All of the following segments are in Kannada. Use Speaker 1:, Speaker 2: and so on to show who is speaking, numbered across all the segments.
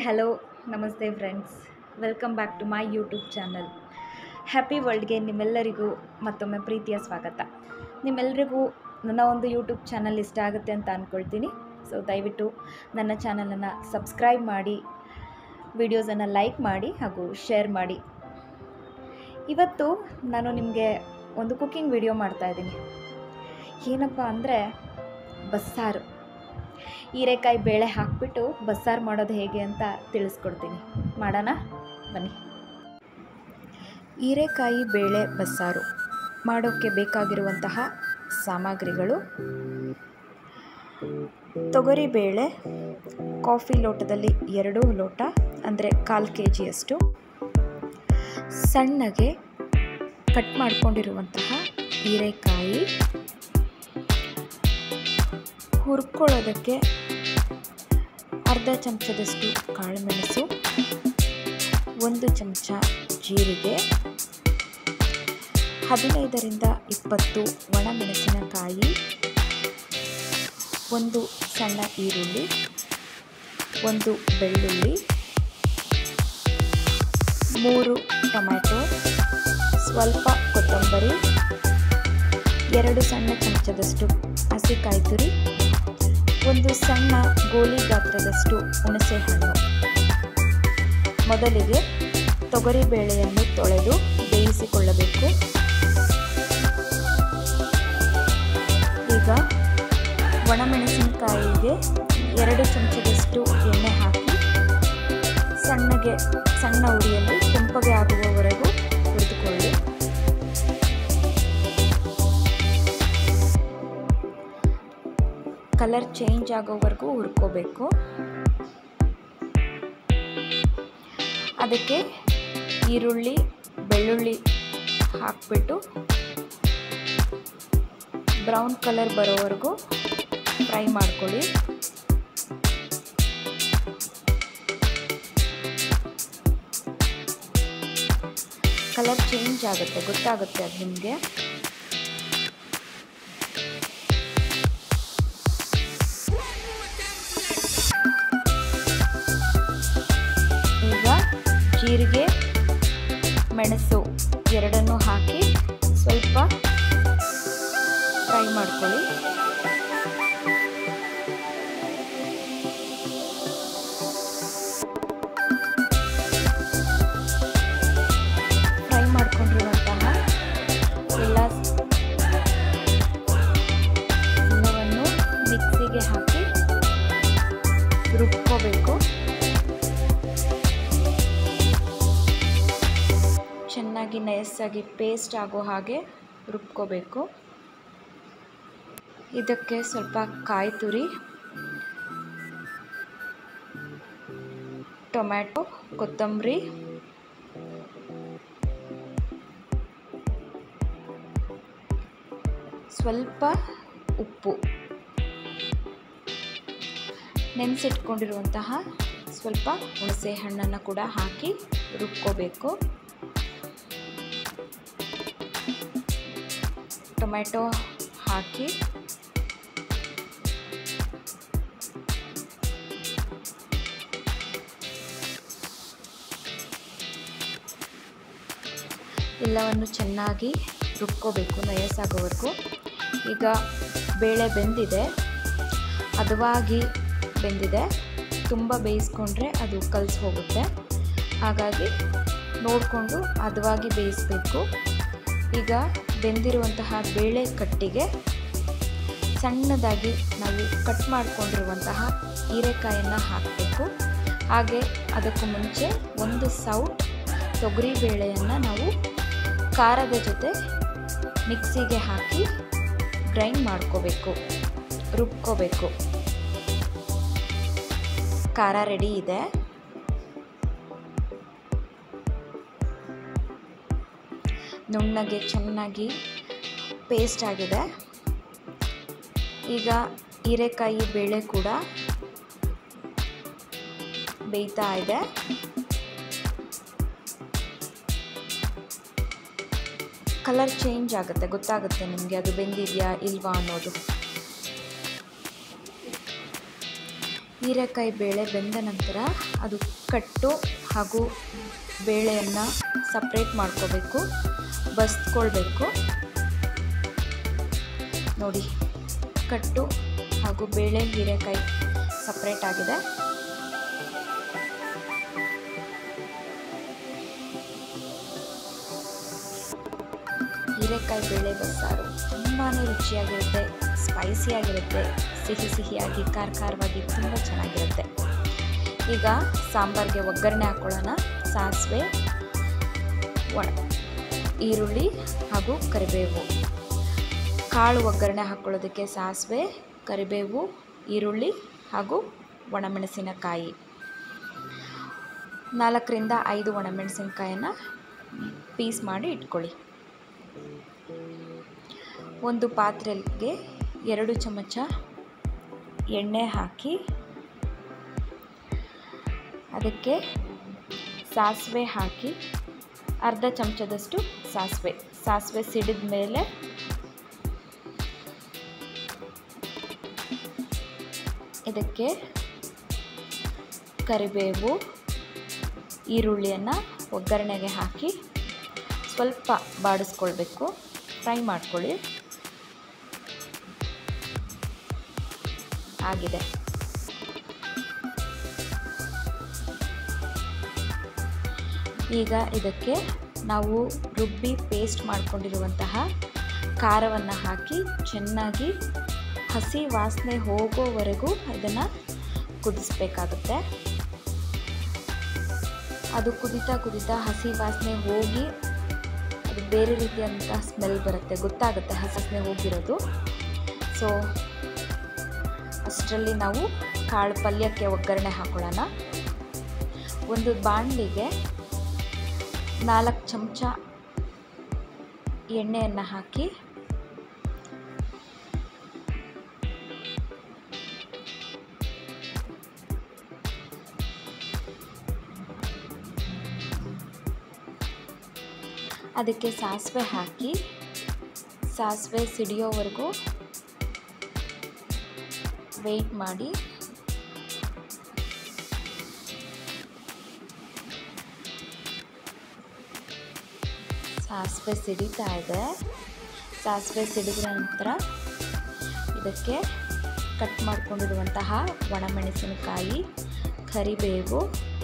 Speaker 1: ಹಲೋ ನಮಸ್ತೆ friends welcome back to my YouTube channel happy ವರ್ಲ್ಡ್ಗೆ ನಿಮ್ಮೆಲ್ಲರಿಗೂ ಮತ್ತೊಮ್ಮೆ ಪ್ರೀತಿಯ ಸ್ವಾಗತ ನಿಮ್ಮೆಲ್ಲರಿಗೂ ನನ್ನ ಒಂದು ಯೂಟ್ಯೂಬ್ ಚಾನಲ್ ಇಷ್ಟ ಆಗುತ್ತೆ ಅಂತ ಅಂದ್ಕೊಳ್ತೀನಿ ಸೊ ದಯವಿಟ್ಟು ನನ್ನ ಚಾನಲನ್ನು ಸಬ್ಸ್ಕ್ರೈಬ್ ಮಾಡಿ ವಿಡಿಯೋಸನ್ನು ಲೈಕ್ ಮಾಡಿ ಹಾಗೂ ಶೇರ್ ಮಾಡಿ ಇವತ್ತು ನಾನು ನಿಮಗೆ ಒಂದು ಕುಕ್ಕಿಂಗ್ ವಿಡಿಯೋ ಮಾಡ್ತಾಯಿದ್ದೀನಿ ಏನಪ್ಪ ಅಂದರೆ ಬಸ್ಸಾರು ಹೀರೆಕಾಯಿ ಬೇಳೆ ಹಾಕಿಬಿಟ್ಟು ಬಸ್ಸಾರು ಮಾಡೋದು ಹೇಗೆ ಅಂತ ತಿಳಿಸ್ಕೊಡ್ತೀನಿ ಮಾಡೋಣ ಬನ್ನಿ ಹೀರೆಕಾಯಿ ಬೇಳೆ ಬಸ್ಸಾರು ಮಾಡೋಕ್ಕೆ ಬೇಕಾಗಿರುವಂತಹ ಸಾಮಗ್ರಿಗಳು ತೊಗರಿ ಬೇಳೆ ಕಾಫಿ ಲೋಟದಲ್ಲಿ ಎರಡು ಲೋಟ ಅಂದರೆ ಕಾಲು ಕೆ ಜಿಯಷ್ಟು ಸಣ್ಣಗೆ ಕಟ್ ಮಾಡಿಕೊಂಡಿರುವಂತಹ ಹೀರೆಕಾಯಿ ಹುರ್ಕೊಳ್ಳೋದಕ್ಕೆ ಅರ್ಧ ಚಮಚದಷ್ಟು ಕಾಳುಮೆಣಸು ಒಂದು ಚಮಚ ಜೀರಿಗೆ ಹದಿನೈದರಿಂದ ಇಪ್ಪತ್ತು ಒಣಮೆಣಸಿನಕಾಯಿ ಒಂದು ಸಣ್ಣ ಈರುಳ್ಳಿ ಒಂದು ಬೆಳ್ಳುಳ್ಳಿ ಮೂರು ಟೊಮ್ಯಾಟೊ ಸ್ವಲ್ಪ ಕೊತ್ತಂಬರಿ ಎರಡು ಸಣ್ಣ ಚಮಚದಷ್ಟು ಹಸಿಕಾಯಿ ತುರಿ ಒಂದು ಸಣ್ಣ ಗೋಲಿ ಗಾತ್ರದಷ್ಟು ಹುಣಸೆಹಣ್ಣು ಮೊದಲಿಗೆ ತೊಗರಿ ಬೇಳೆಯನ್ನು ತೊಳೆದು ಬೇಯಿಸಿಕೊಳ್ಳಬೇಕು ಈಗ ಒಣಮೆಣಸಿನಕಾಯಿಗೆ ಎರಡು ಚಮಚದಷ್ಟು ಎಣ್ಣೆ ಹಾಕಿ ಸಣ್ಣಗೆ ಸಣ್ಣ ಉರಿಯಲ್ಲಿ ಕೆಂಪಗೆ ಆಗುವವರೆಗೂ ಹುರಿದುಕೊಳ್ಳಿ ಕಲರ್ ಚೇಂಜ್ ಆಗೋವರೆಗೂ ಹುರ್ಕೋಬೇಕು ಅದಕ್ಕೆ ಈರುಳ್ಳಿ ಬೆಳ್ಳುಳ್ಳಿ ಹಾಕಿಬಿಟ್ಟು ಬ್ರೌನ್ ಕಲರ್ ಬರೋವರೆಗೂ ಫ್ರೈ ಮಾಡ್ಕೊಳ್ಳಿ ಕಲರ್ ಚೇಂಜ್ ಆಗುತ್ತೆ ಗೊತ್ತಾಗುತ್ತೆ ಅದು ನಿಮಗೆ ಈಗ ಜೀರಿಗೆ ಮೆಣಸು ಎರಡನ್ನೂ ಹಾಕಿ ಸ್ವಲ್ಪ ಫ್ರೈ ಮಾಡ್ಕೊಳ್ಳಿ ಫ್ರೈ ಮಾಡ್ಕೊಂಡಿರುವಂತಹ ಎಲ್ಲ ಎಲ್ಲವನ್ನು ಮಿಕ್ಸಿಗೆ ಹಾಕಿ ರುಬ್ಕೋಬೇಕು ಚೆನ್ನಾಗಿ ನಯಸ್ಸಾಗಿ ಪೇಸ್ಟ್ ಆಗೋ ಹಾಗೆ ರುಬ್ಕೋಬೇಕು ಇದಕ್ಕೆ ಸ್ವಲ್ಪ ಕಾಯಿ ತುರಿ ಟೊಮ್ಯಾಟೊ ಕೊತ್ತಂಬರಿ ಸ್ವಲ್ಪ ಉಪ್ಪು ನೆನೆಸಿಟ್ಕೊಂಡಿರುವಂತಹ ಸ್ವಲ್ಪ ಹುಣಸೆ ಹಣ್ಣನ್ನು ಕೂಡ ಹಾಕಿ ರುಬ್ಕೋಬೇಕು ಟೊಮ್ಯಾಟೊ ಹಾಕಿ ಎಲ್ಲವನ್ನು ಚೆನ್ನಾಗಿ ರುಬ್ಕೋಬೇಕು ನಯಸ್ಸಾಗೋವರೆಗೂ ಈಗ ಬೇಳೆ ಬೆಂದಿದೆ ಹದವಾಗಿ ಬೆಂದಿದೆ ತುಂಬ ಬೇಯಿಸ್ಕೊಂಡ್ರೆ ಅದು ಕಲಸಿ ಹೋಗುತ್ತೆ ಹಾಗಾಗಿ ನೋಡಿಕೊಂಡು ಹದವಾಗಿ ಬೇಯಿಸಬೇಕು ಈಗ ಬೆಂದಿರುವಂತಹ ಬೇಳೆ ಕಟ್ಟಿಗೆ ಸಣ್ಣದಾಗಿ ನಾವು ಕಟ್ ಮಾಡಿಕೊಂಡಿರುವಂತಹ ಹೀರೆಕಾಯನ್ನು ಹಾಕಬೇಕು ಹಾಗೆ ಅದಕ್ಕೂ ಮುಂಚೆ ಒಂದು ಸೌಟ್ ತೊಗರಿ ಬೇಳೆಯನ್ನು ನಾವು ಖಾರದ ಜೊತೆ ಮಿಕ್ಸಿಗೆ ಹಾಕಿ ಗ್ರೈಂಡ್ ಮಾಡ್ಕೋಬೇಕು ರುಬ್ಕೋಬೇಕು ಖಾರ ರೆಡಿ ಇದೆ ನುಣ್ಣಗೆ ಚೆನ್ನಾಗಿ ಪೇಸ್ಟ್ ಆಗಿದೆ ಈಗ ಹೀರೆಕಾಯಿ ಬೇಳೆ ಕೂಡ ಬೇಯ್ತಾ ಇದೆ ಕಲರ್ ಚೇಂಜ್ ಆಗುತ್ತೆ ಗೊತ್ತಾಗುತ್ತೆ ನಿಮಗೆ ಅದು ಬೆಂದಿದೆಯಾ ಇಲ್ವಾ ಅನ್ನೋದು ಹೀರೆಕಾಯಿ ಬೇಳೆ ಬೆಂದ ನಂತರ ಅದು ಕಟ್ಟು ಹಾಗೂ ಬೇಳೆಯನ್ನು ಸಪ್ರೇಟ್ ಮಾಡ್ಕೋಬೇಕು ಬಸ್ಕೊಳ್ಬೇಕು ನೋಡಿ ಕಟ್ಟು ಹಾಗೂ ಬೇಳೆ ಹೀರೆಕಾಯಿ ಸಪ್ರೇಟ್ ಆಗಿದೆ ಹೀರೆಕಾಯಿ ಬೇಳೆ ಬಸ್ಸಾರು ತುಂಬಾ ರುಚಿಯಾಗಿರುತ್ತೆ ಸ್ಪೈಸಿಯಾಗಿರುತ್ತೆ ಸಿಹಿ ಸಿಹಿಯಾಗಿ ಖಾರ ಖಾರವಾಗಿ ತುಂಬ ಚೆನ್ನಾಗಿರುತ್ತೆ ಈಗ ಸಾಂಬಾರಿಗೆ ಒಗ್ಗರಣೆ ಹಾಕ್ಕೊಳ್ಳೋಣ ಸಾಸಿವೆ ಒಣ ಈರುಳ್ಳಿ ಹಾಗೂ ಕರಿಬೇವು ಕಾಳು ಒಗ್ಗರಣೆ ಹಾಕ್ಕೊಳ್ಳೋದಕ್ಕೆ ಸಾಸಿವೆ ಕರಿಬೇವು ಈರುಳ್ಳಿ ಹಾಗೂ ಒಣಮೆಣಸಿನಕಾಯಿ ನಾಲ್ಕರಿಂದ ಐದು ಒಣಮೆಣಸಿನಕಾಯನ್ನು ಪೀಸ್ ಮಾಡಿ ಇಟ್ಕೊಳ್ಳಿ ಒಂದು ಪಾತ್ರೆಗೆ ಎರಡು ಚಮಚ ಎಣ್ಣೆ ಹಾಕಿ ಅದಕ್ಕೆ ಸಾಸಿವೆ ಹಾಕಿ ಅರ್ಧ ಚಮಚದಷ್ಟು ಸಾಸಿವೆ ಸಾಸಿವೆ ಸಿಡಿದ ಮೇಲೆ ಇದಕ್ಕೆ ಕರಿಬೇವು ಈರುಳ್ಳಿಯನ್ನು ಒಗ್ಗರಣೆಗೆ ಹಾಕಿ ಸ್ವಲ್ಪ ಬಾಡಿಸ್ಕೊಳ್ಬೇಕು ಫ್ರೈ ಮಾಡ್ಕೊಳ್ಳಿ ಆಗಿದೆ ಈಗ ಇದಕ್ಕೆ ನಾವು ರುಬ್ಬಿ ಪೇಸ್ಟ್ ಮಾಡಿಕೊಂಡಿರುವಂತಹ ಖಾರವನ್ನು ಹಾಕಿ ಚೆನ್ನಾಗಿ ಹಸಿ ವಾಸನೆ ಹೋಗೋವರೆಗೂ ಇದನ್ನು ಕುದಿಸ್ಬೇಕಾಗುತ್ತೆ ಅದು ಕುದಿತಾ ಕುದಿತಾ ಹಸಿ ವಾಸನೆ ಹೋಗಿ ಅದು ಬೇರೆ ರೀತಿಯಾದಂಥ ಸ್ಮೆಲ್ ಬರುತ್ತೆ ಗೊತ್ತಾಗುತ್ತೆ ಹಸಿ ವಾಸನೆ ಹೋಗಿರೋದು ಸೊ ಅಷ್ಟರಲ್ಲಿ ನಾವು ಕಾಳು ಪಲ್ಯಕ್ಕೆ ಒಗ್ಗರಣೆ ಹಾಕೊಳ್ಳೋಣ ಒಂದು ಬಾಣಲಿಗೆ ನಾಲ್ಕು ಚಮಚ ಎಣ್ಣೆಯನ್ನು ಹಾಕಿ ಅದಕ್ಕೆ ಸಾಸಿವೆ ಹಾಕಿ ಸಾಸಿವೆ ಸಿಡಿಯೋವರೆಗೂ ವೆಯ್ಟ್ ಮಾಡಿ ಸಾಸಿವೆ ಸಿಡಿತಾ ಇದೆ ಸಾಸಿವೆ ಸಿಡಿದ ನಂತರ ಇದಕ್ಕೆ ಕಟ್ ಮಾಡ್ಕೊಂಡಿರುವಂತಹ ಒಣಮೆಣಸಿನಕಾಯಿ ಕರಿಬೇವು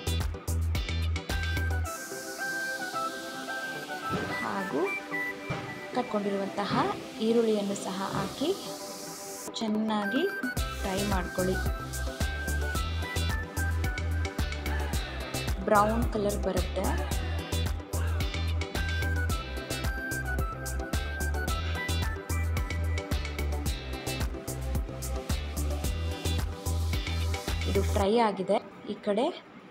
Speaker 1: ಹಾಗೂ ಕಟ್ಕೊಂಡಿರುವಂತಹ ಈರುಳ್ಳಿಯನ್ನು ಸಹ ಹಾಕಿ ಚೆನ್ನಾಗಿ ಫ್ರೈ ಮಾಡ್ಕೊಳ್ಳಿ ಬ್ರೌನ್ ಕಲರ್ ಬರುತ್ತೆ ಇದು ಫ್ರೈ ಆಗಿದೆ ಈ ಕಡೆ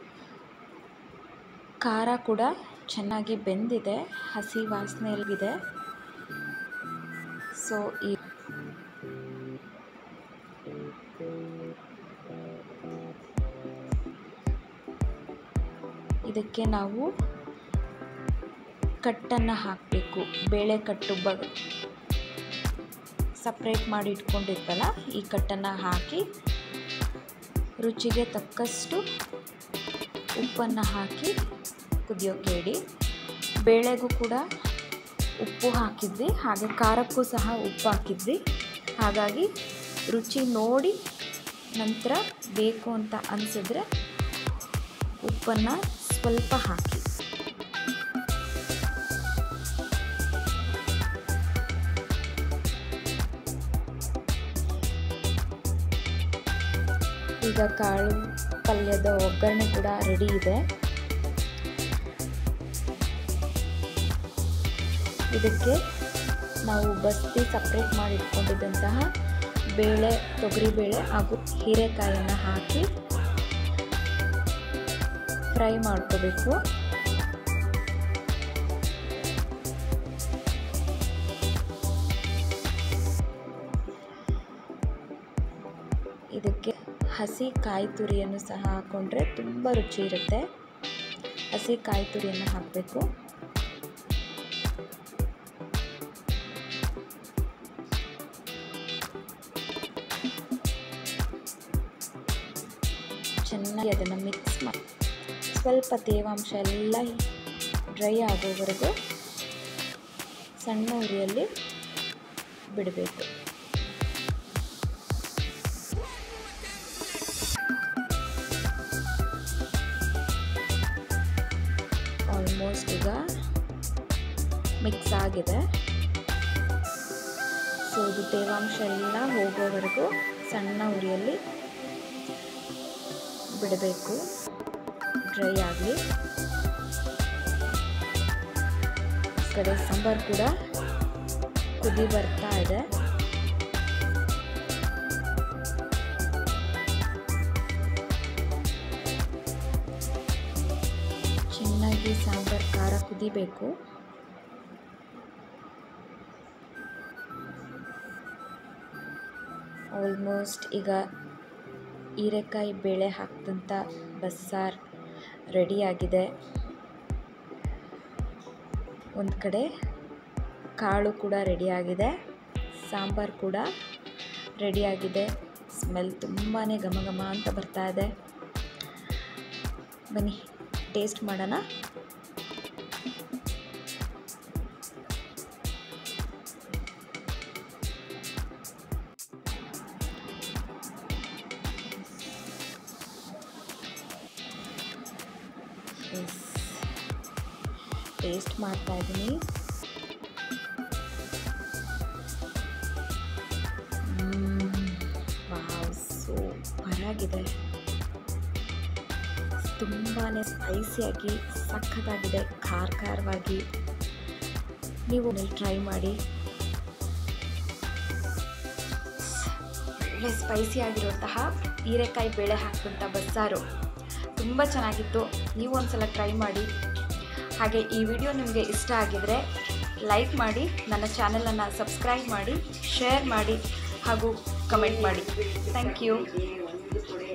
Speaker 1: ಖಾರ ಕೂಡ ಚೆನ್ನಾಗಿ ಬೆಂದಿದೆ ಹಸಿ ವಾಸನೆಯಲ್ಲಿದೆ ಸೊ ಈ ಇದಕ್ಕೆ ನಾವು ಕಟ್ಟನ್ನು ಹಾಕಬೇಕು ಬೇಳೆ ಕಟ್ಟು ಬ ಸಪ್ರೇಟ್ ಮಾಡಿ ಇಟ್ಕೊಂಡಿದ್ವಲ್ಲ ಈ ಕಟ್ಟನ್ನು ಹಾಕಿ ರುಚಿಗೆ ತಕ್ಕಷ್ಟು ಉಪ್ಪನ್ನು ಹಾಕಿ ಕುದಿಯೋಕೆ ಇಡಿ ಬೇಳೆಗೂ ಕೂಡ ಉಪ್ಪು ಹಾಕಿದ್ವಿ ಹಾಗೆ ಖಾರಕ್ಕೂ ಸಹ ಉಪ್ಪು ಹಾಕಿದ್ವಿ ಹಾಗಾಗಿ ರುಚಿ ನೋಡಿ ನಂತರ ಬೇಕು ಅಂತ ಅನಿಸಿದ್ರೆ ಉಪ್ಪನ್ನು ಸ್ವಲ್ಪ ಹಾಕಿ ಈಗ ಕಾಳು ಪಲ್ಯದ ಒಗ್ಗರಣೆ ಕೂಡ ರೆಡಿ ಇದೆ ಇದಕ್ಕೆ ನಾವು ಬಸ್ತಿ ಸಪ್ರೇಟ್ ಮಾಡಿ ಇಟ್ಕೊಂಡಿದ್ದಂತಹ ಬೇಳೆ ತೊಗರಿಬೇಳೆ ಹಾಗೂ ಹೀರೆಕಾಯನ್ನು ಹಾಕಿ ಫ್ರೈ ಮಾಡ್ಕೋಬೇಕು ಇದಕ್ಕೆ ಹಸಿ ಕಾಯಿ ತುರಿಯನ್ನು ಸಹ ಹಾಕ್ಕೊಂಡ್ರೆ ತುಂಬ ರುಚಿ ಇರುತ್ತೆ ಹಸಿ ಕಾಯಿ ತುರಿಯನ್ನು ಹಾಕಬೇಕು ಚೆನ್ನಾಗಿ ಅದನ್ನು ಮಿಕ್ಸ್ ಮಾಡಿ ಸ್ವಲ್ಪ ತೇವಾಂಶ ಎಲ್ಲ ಡ್ರೈ ಆಗೋವರೆಗೂ ಸಣ್ಣ ಉರಿಯಲ್ಲಿ ಬಿಡಬೇಕು ಆಲ್ಮೋಸ್ಟ್ ಈಗ ಮಿಕ್ಸ್ ಆಗಿದೆ ಸೊ ಇದು ತೇವಾಂಶ ಎಲ್ಲ ಹೋಗೋವರೆಗೂ ಸಣ್ಣ ಉರಿಯಲ್ಲಿ ಬಿಡಬೇಕು ಡ್ರೈ ಆಗಲಿ ಈ ಕಡೆ ಸಾಂಬಾರು ಕೂಡ ಕುದಿ ಬರ್ತಾ ಇದೆ ಚೆನ್ನಾಗಿ ಸಾಂಬಾರು ಖಾರ ಕುದಿಬೇಕು ಆಲ್ಮೋಸ್ಟ್ ಈಗ ಹೀರೆಕಾಯಿ ಬೇಳೆ ಹಾಕಿದಂಥ ಬಸ್ಸಾರು ರೆಡಿಯಾಗಿದೆ ಒಂದು ಕಡೆ ಕಾಳು ಕೂಡ ರೆಡಿಯಾಗಿದೆ ಸಾಂಬಾರು ಕೂಡ ರೆಡಿಯಾಗಿದೆ ಸ್ಮೆಲ್ ತುಂಬಾ ಘಮ ಘಮ ಅಂತ ಬರ್ತಾ ಇದೆ ಬನ್ನಿ ಟೇಸ್ಟ್ ಮಾಡೋಣ ಎಸ್ ಟೇಸ್ಟ್ ಮಾಡ್ತಾ ಇದ್ದೀನಿ ವಾವ್ ಸೂಪರ್ ಆಗಿದೆ ತುಂಬಾ ಸ್ಪೈಸಿಯಾಗಿ ಸಖತ್ತಾಗಿದೆ ಖಾರ ಖಾರವಾಗಿ ನೀವು ಟ್ರೈ ಮಾಡಿ ಒಳ್ಳೆ ಸ್ಪೈಸಿ ಆಗಿರುವಂತಹ ಹೀರೆಕಾಯಿ ಬೇಳೆ ಹಾಕಿದಂಥ ಬಸ್ಸಾರು ತುಂಬ ಚೆನ್ನಾಗಿತ್ತು ನೀವು ಒಂದ್ಸಲ ಟ್ರೈ ಮಾಡಿ ಹಾಗೆ ಈ ವಿಡಿಯೋ ನಿಮಗೆ ಇಷ್ಟ ಆಗಿದರೆ ಲೈಕ್ ಮಾಡಿ ನನ್ನ ಚಾನಲನ್ನು ಸಬ್ಸ್ಕ್ರೈಬ್ ಮಾಡಿ ಶೇರ್ ಮಾಡಿ ಹಾಗೂ ಕಮೆಂಟ್ ಮಾಡಿ ಥ್ಯಾಂಕ್ ಯು